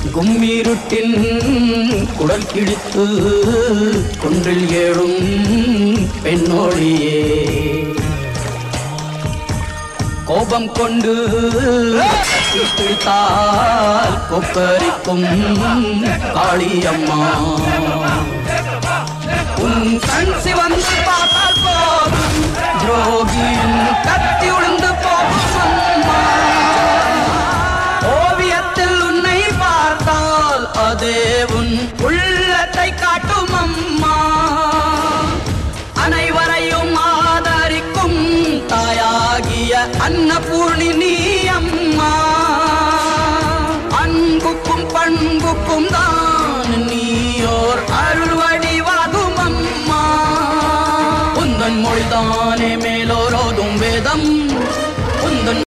கும்மிருட்டின் குடல் கிழித்து குன்றில் ஏழும் பெண்ணோழியே கோபம் கொண்டு கட்டி பிடித்தால் கொப்பரிக்கும் காளியம்மா உன் கண் சிவந்து பார்த்தால் போதும் துரோகியும் கத்தி உளுந்து போகும்